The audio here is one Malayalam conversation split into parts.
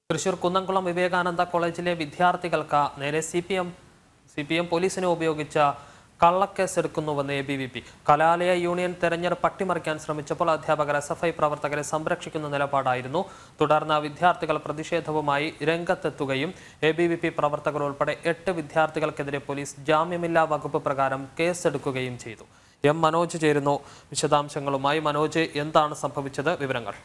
തൃശൂർ കുന്നംകുളം വിവേകാനന്ദ കോളേജിലെ വിദ്യാർത്ഥികൾക്ക് നേരെ C P M C P M പോലീസിനെ ഉപയോഗിച്ച കള്ളക്കേസ് എടുക്കുന്നുവെന്ന് എ ബി വി പി കലാലയ യൂണിയൻ തെരഞ്ഞെടുപ്പ് അട്ടിമറിക്കാൻ ശ്രമിച്ചപ്പോൾ അധ്യാപകർ എസ് എഫ് ഐ പ്രവർത്തകരെ സംരക്ഷിക്കുന്ന നിലപാടായിരുന്നു തുടർന്ന് വിദ്യാർത്ഥികൾ പ്രതിഷേധവുമായി രംഗത്തെത്തുകയും എ ബി വി പി പ്രവർത്തകർ ഉൾപ്പെടെ എട്ട് വിദ്യാർത്ഥികൾക്കെതിരെ പോലീസ് ജാമ്യമില്ലാ വകുപ്പ് പ്രകാരം കേസെടുക്കുകയും ചെയ്തു എം മനോജ് ചേരുന്നു വിശദാംശങ്ങളുമായി മനോജ് എന്താണ് സംഭവിച്ചത് വിവരങ്ങൾ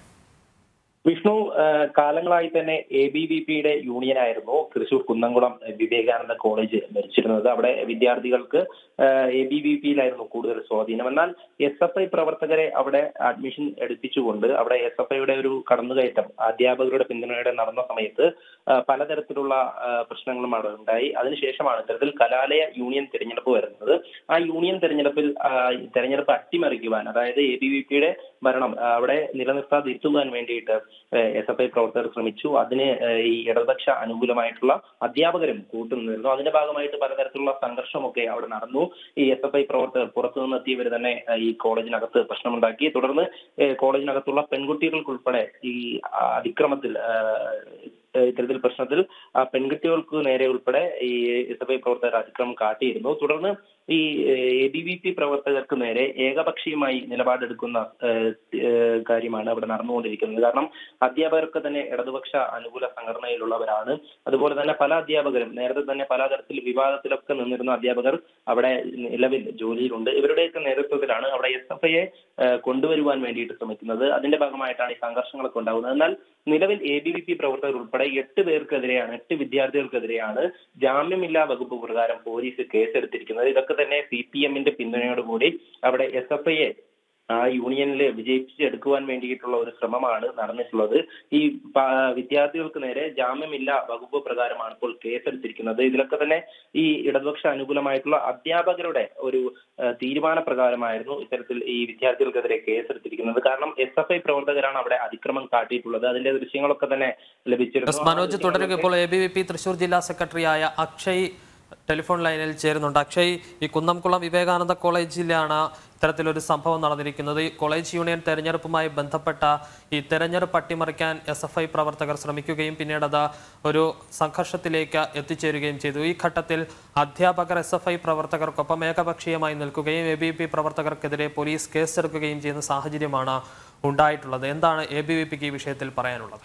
വിഷ്ണു ആ, കാലങ്ങളായി തന്നെ എ ബി വി പിയുടെ യൂണിയൻ ആയിരുന്നു തൃശൂർ കുന്നംകുളം വിവേകാനന്ദ കോളേജ് ഭരിച്ചിരുന്നത് അവിടെ വിദ്യാർത്ഥികൾക്ക് എ ബി വി പിയിലായിരുന്നു കൂടുതൽ സ്വാധീനം എന്നാൽ എസ് എഫ് ഐ പ്രവർത്തകരെ അവിടെ അഡ്മിഷൻ എടുപ്പിച്ചുകൊണ്ട് അവിടെ എസ് എഫ് ഐയുടെ ഒരു കടന്നുകയറ്റം അധ്യാപകരുടെ പിന്തുണയോടെ നടന്ന സമയത്ത് ആ, പലതരത്തിലുള്ള ആ, പ്രശ്നങ്ങളും അവിടെ ഉണ്ടായി അതിനുശേഷമാണ് ഇത്തരത്തിൽ കലാലയ യൂണിയൻ തിരഞ്ഞെടുപ്പ് വരുന്നത് ആ യൂണിയൻ തെരഞ്ഞെടുപ്പിൽ ആ, തെരഞ്ഞെടുപ്പ് അട്ടിമറിക്കുവാൻ അതായത് എ ബി വി പിയുടെ ഭരണം ആ, അവിടെ നിലനിർത്താതിരുത്തുവാൻ വേണ്ടിയിട്ട് എസ് എഫ് ഐ പ്രവർത്തകർ ശ്രമിച്ചു അതിന് ഏഹ്, ഈ ഇടതുപക്ഷ അനുകൂലമായിട്ടുള്ള അധ്യാപകരും കൂട്ടുനിന്നിരുന്നു അതിന്റെ ഭാഗമായിട്ട് പലതരത്തിലുള്ള സംഘർഷമൊക്കെ അവിടെ നടന്നു ഈ എസ് എഫ് ഐ പ്രവർത്തകർ പുറത്തു നിന്നെത്തിയവർ തന്നെ ഏഹ്, ഈ കോളേജിനകത്ത് പ്രശ്നമുണ്ടാക്കി തുടർന്ന് ഏഹ്, കോളേജിനകത്തുള്ള പെൺകുട്ടികൾക്കുൾപ്പെടെ ഈ ആ, അതിക്രമത്തിൽ ഏഹ്, ഏഹ്, ഇത്തരത്തിൽ പ്രശ്നത്തിൽ ആ പെൺകുട്ടികൾക്ക് നേരെ ഉൾപ്പെടെ ഈ എസ് എഫ് ഐ പ്രവർത്തകർ അതിക്രമം കാട്ടിയിരുന്നു തുടർന്ന് ഈ എ ബി വി പി പ്രവർത്തകർക്ക് നേരെ ഏകപക്ഷീയമായി നിലപാടെടുക്കുന്ന ഏഹ്, ഏഹ്, കാര്യമാണ് അവിടെ നടന്നുകൊണ്ടിരിക്കുന്നത് കാരണം അധ്യാപകർക്ക് തന്നെ ഇടതുപക്ഷ അനുകൂല സംഘടനയിലുള്ളവരാണ് അതുപോലെ തന്നെ പല അധ്യാപകരും നേരത്തെ തന്നെ പലതരത്തിൽ വിവാദത്തിലൊക്കെ നിന്നിരുന്ന അധ്യാപകർ അവിടെ നിലവിൽ ജോലിയിലുണ്ട് ഇവരുടെയൊക്കെ നേതൃത്വത്തിലാണ് അവിടെ എസ് എഫ് ഐയെ കൊണ്ടുവരുവാൻ വേണ്ടിയിട്ട് ശ്രമിക്കുന്നത് അതിന്റെ ഭാഗമായിട്ടാണ് ഈ സംഘർഷങ്ങളൊക്കെ ഉണ്ടാകുന്നത് എന്നാൽ നിലവിൽ എ ബി വി പി പ്രവർത്തകർ ഉൾപ്പെടെ എട്ട് പേർക്കെതിരെയാണ് എട്ട് വിദ്യാർത്ഥികൾക്കെതിരെയാണ് ജാമ്യമില്ലാ വകുപ്പ് പ്രകാരം പോലീസ് കേസെടുത്തിരിക്കുന്നത് ഇതൊക്കെ തന്നെ സി പി എമ്മിന്റെ പിന്തുണയോടുകൂടി അവിടെ എസ് എഫ് ഐയെ ആ യൂണിയനിൽ വിജയിപ്പിച്ചെടുക്കുവാൻ വേണ്ടിയിട്ടുള്ള ഒരു ശ്രമമാണ് നടന്നിട്ടുള്ളത് ഈ പ- വിദ്യാർത്ഥികൾക്ക് നേരെ ജാമ്യമില്ല വകുപ്പ് പ്രകാരമാണ് ഇപ്പോൾ കേസെടുത്തിരിക്കുന്നത് ഇതിലൊക്കെ തന്നെ ഈ ഇടതുപക്ഷ അനുകൂലമായിട്ടുള്ള അധ്യാപകരുടെ ഒരു ആ, തീരുമാന പ്രകാരമായിരുന്നു ഇത്തരത്തിൽ ഈ വിദ്യാർത്ഥികൾക്കെതിരെ കേസെടുത്തിരിക്കുന്നത് കാരണം എസ് എഫ് ഐ പ്രവർത്തകരാണ് അവിടെ അതിക്രമം കാട്ടിയിട്ടുള്ളത് അതിന്റെ ദൃശ്യങ്ങളൊക്കെ തന്നെ ലഭിച്ചിരുന്നു എസ് മനോജ് തുടരുക ഇപ്പോൾ A B V P Thrissur ജില്ലാ സെക്രട്ടറിയായ അക്ഷയ് ടെലിഫോൺ ലൈനിൽ ചേരുന്നുണ്ട് അക്ഷയ് ഈ കുന്നംകുളം വിവേകാനന്ദ കോളേജിലാണ് ഇത്തരത്തിലൊരു സംഭവം നടന്നിരിക്കുന്നത് ഈ കോളേജ് യൂണിയൻ തെരഞ്ഞെടുപ്പുമായി ബന്ധപ്പെട്ട ഈ തെരഞ്ഞെടുപ്പ് അട്ടിമറിക്കാൻ എസ് എഫ് ഐ പ്രവർത്തകർ ശ്രമിക്കുകയും പിന്നീട് അത് ഒരു സംഘർഷത്തിലേക്ക് എത്തിച്ചേരുകയും ചെയ്തു ഈ ഘട്ടത്തിൽ അധ്യാപകർ എസ് എഫ് ഐ പ്രവർത്തകർക്കൊപ്പം ഏകപക്ഷീയമായി നിൽക്കുകയും എ ബി വി പി പ്രവർത്തകർക്കെതിരെ പോലീസ് കേസെടുക്കുകയും ചെയ്യുന്ന സാഹചര്യമാണ് ഉണ്ടായിട്ടുള്ളത് എന്താണ് എ ബി വി പിക്ക് ഈ വിഷയത്തിൽ പറയാനുള്ളത്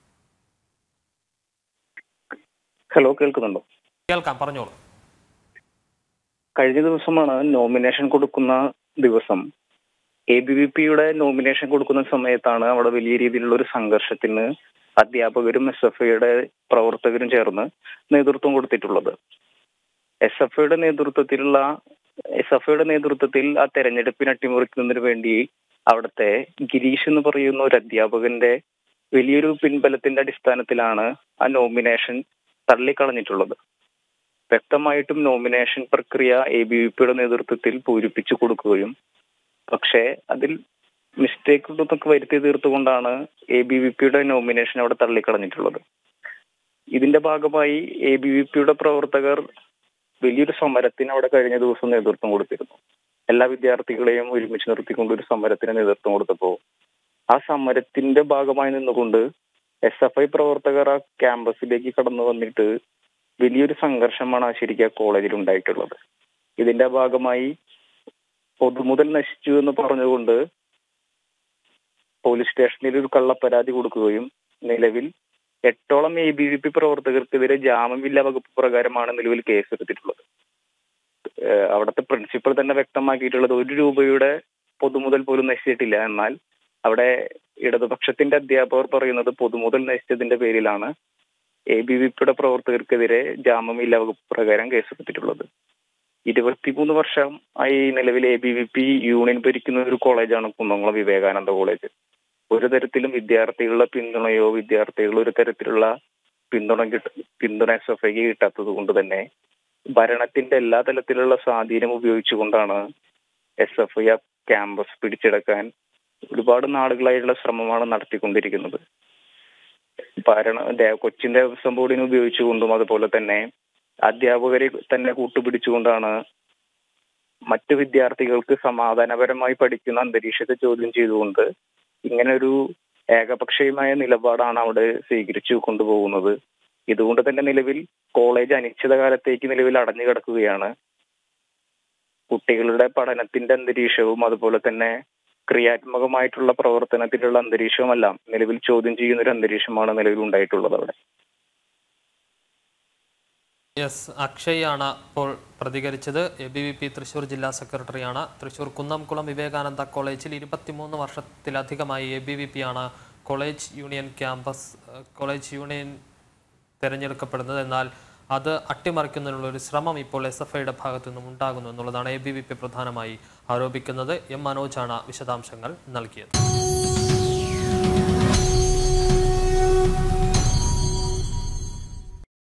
ഹലോ കേൾക്കുന്നുണ്ടോ കേൾക്കാം പറഞ്ഞോളൂ കഴിഞ്ഞ ദിവസമാണ് നോമിനേഷൻ കൊടുക്കുന്ന ദിവസം എ ബി വി പിയുടെ നോമിനേഷൻ കൊടുക്കുന്ന സമയത്താണ് അവിടെ വലിയ രീതിയിലുള്ള ഒരു സംഘർഷത്തിന് അധ്യാപകരും എസ് എഫ് ഐയുടെ പ്രവർത്തകരും ചേർന്ന് നേതൃത്വം കൊടുത്തിട്ടുള്ളത് എസ് എഫ് ഐയുടെ നേതൃത്വത്തിലുള്ള എസ് എഫ് ഐയുടെ നേതൃത്വത്തിൽ ആ തെരഞ്ഞെടുപ്പിന് അട്ടിമറിക്കുന്നതിന് വേണ്ടി അവിടുത്തെ ഗിരീഷ് എന്ന് പറയുന്ന ഒരു അധ്യാപകന്റെ വലിയൊരു പിൻബലത്തിന്റെ അടിസ്ഥാനത്തിലാണ് ആ നോമിനേഷൻ തള്ളിക്കളഞ്ഞിട്ടുള്ളത് വ്യക്തമായിട്ടും നോമിനേഷൻ പ്രക്രിയ എ ബി വി പിയുടെ നേതൃത്വത്തിൽ പൂരിപ്പിച്ചു കൊടുക്കുകയും പക്ഷേ അതിൽ മിസ്റ്റേക്കുകളൊക്കെ വരുത്തി തീർത്തുകൊണ്ടാണ് എ ബി വി പിയുടെ നോമിനേഷൻ അവിടെ തള്ളിക്കളഞ്ഞിട്ടുള്ളത് ഇതിന്റെ ഭാഗമായി എ ബി വി പിയുടെ പ്രവർത്തകർ വലിയൊരു സമരത്തിന് അവിടെ കഴിഞ്ഞ ദിവസം നേതൃത്വം കൊടുത്തിരുന്നു എല്ലാ വിദ്യാർത്ഥികളെയും ഒരുമിച്ച് നിർത്തിക്കൊണ്ട് ഒരു സമരത്തിന് നേതൃത്വം കൊടുത്തപ്പോൾ ആ സമരത്തിന്റെ ഭാഗമായി നിന്നുകൊണ്ട് എസ് എഫ് ഐ പ്രവർത്തകർ ആ ക്യാമ്പസിലേക്ക് കടന്നു വന്നിട്ട് വലിയൊരു സംഘർഷമാണ് ആ ശരിക്കും ആ കോളേജിൽ ഉണ്ടായിട്ടുള്ളത് ഇതിന്റെ ഭാഗമായി പൊതുമുതൽ നശിച്ചു എന്ന് പറഞ്ഞുകൊണ്ട് പോലീസ് സ്റ്റേഷനിൽ ഒരു കള്ളപ്പരാതി കൊടുക്കുകയും നിലവിൽ എട്ടോളം എ ബി വി പി പ്രവർത്തകർക്കെതിരെ ജാമ്യമില്ലാ വകുപ്പ് പ്രകാരമാണ് നിലവിൽ കേസെടുത്തിട്ടുള്ളത് ഏഹ് അവിടുത്തെ പ്രിൻസിപ്പൽ തന്നെ വ്യക്തമാക്കിയിട്ടുള്ളത് ഒരു രൂപയുടെ പൊതുമുതൽ പോലും നശിച്ചിട്ടില്ല എന്നാൽ അവിടെ ഇടതുപക്ഷത്തിന്റെ അധ്യാപകർ പറയുന്നത് പൊതുമുതൽ നശിച്ചതിന്റെ പേരിലാണ് എ ബി വി പിയുടെ പ്രവർത്തകർക്കെതിരെ ജാമ്യമില്ലാ വകുപ്പ് പ്രകാരം കേസെടുത്തിട്ടുള്ളത് ഇരുപത്തിമൂന്ന് വർഷം ആയി നിലവിൽ A B V P union ഭരിക്കുന്ന ഒരു കോളേജാണ് കുന്നംകുളം വിവേകാനന്ദ കോളേജ് ഒരു തരത്തിലും വിദ്യാർത്ഥികളുടെ പിന്തുണയോ വിദ്യാർത്ഥികൾ ഒരു തരത്തിലുള്ള പിന്തുണ കിട്ട പിന്തുണ എസ് എഫ് ഐക്ക് കിട്ടാത്തത് കൊണ്ട് തന്നെ ഭരണത്തിന്റെ എല്ലാ തലത്തിലുള്ള സ്വാധീനം ഉപയോഗിച്ചുകൊണ്ടാണ് എസ് എഫ് ഐ ആ ക്യാമ്പസ് പിടിച്ചെടുക്കാൻ ഒരുപാട് നാളുകളായിട്ടുള്ള ശ്രമമാണ് നടത്തിക്കൊണ്ടിരിക്കുന്നത് ഭരണ ദേ- കൊച്ചിൻ ദേവസ്വം ബോർഡിനെ ഉപയോഗിച്ചുകൊണ്ടും അതുപോലെ തന്നെ അധ്യാപകരെ തന്നെ കൂട്ടുപിടിച്ചുകൊണ്ടാണ് മറ്റു വിദ്യാർത്ഥികൾക്ക് സമാധാനപരമായി പഠിക്കുന്ന അന്തരീക്ഷത്തെ ചോദ്യം ചെയ്തുകൊണ്ട് ഇങ്ങനെ ഒരു ഏകപക്ഷീയമായ നിലപാടാണ് അവിടെ സ്വീകരിച്ചു കൊണ്ടുപോകുന്നത് ഇതുകൊണ്ട് തന്നെ നിലവിൽ കോളേജ് അനിശ്ചിതകാലത്തേക്ക് നിലവിൽ അടഞ്ഞു കിടക്കുകയാണ് കുട്ടികളുടെ പഠനത്തിന്റെ അന്തരീക്ഷവും അതുപോലെ തന്നെ ക്രിയാത്മകമായിട്ടുള്ള പ്രവർത്തനത്തിലുള്ള അന്തരീക്ഷവുമെല്ലാം നിലവിൽ ചോദ്യം ചെയ്യുന്ന ഒരു അന്തരീക്ഷമാണ് നിലവിൽ ഉണ്ടായിട്ടുള്ളത് അവിടെ യെസ് അക്ഷയാണ് ഇപ്പോൾ പ്രതികരിച്ചത് A B V P Thrissur ജില്ലാ സെക്രട്ടറിയാണ് തൃശൂർ കുന്നംകുളം വിവേകാനന്ദ കോളേജിൽ ഇരുപത്തിമൂന്ന് വർഷത്തിലധികമായി എ ബി വി പി ആണ് കോളേജ് യൂണിയൻ ക്യാമ്പസ് ഏഹ്, കോളേജ് യൂണിയൻ തിരഞ്ഞെടുക്കപ്പെടുന്നത് എന്നാൽ അത് അട്ടിമറിക്കുന്നതിനുള്ള ഒരു ശ്രമം ഇപ്പോൾ എസ് എഫ് ഐയുടെ ഭാഗത്തു നിന്നും ഉണ്ടാകുന്നു എന്നുള്ളതാണ് എ ബി വി പി പ്രധാനമായി ആരോപിക്കുന്നത് എം മനോജാണ് വിശദാംശങ്ങൾ നൽകിയത്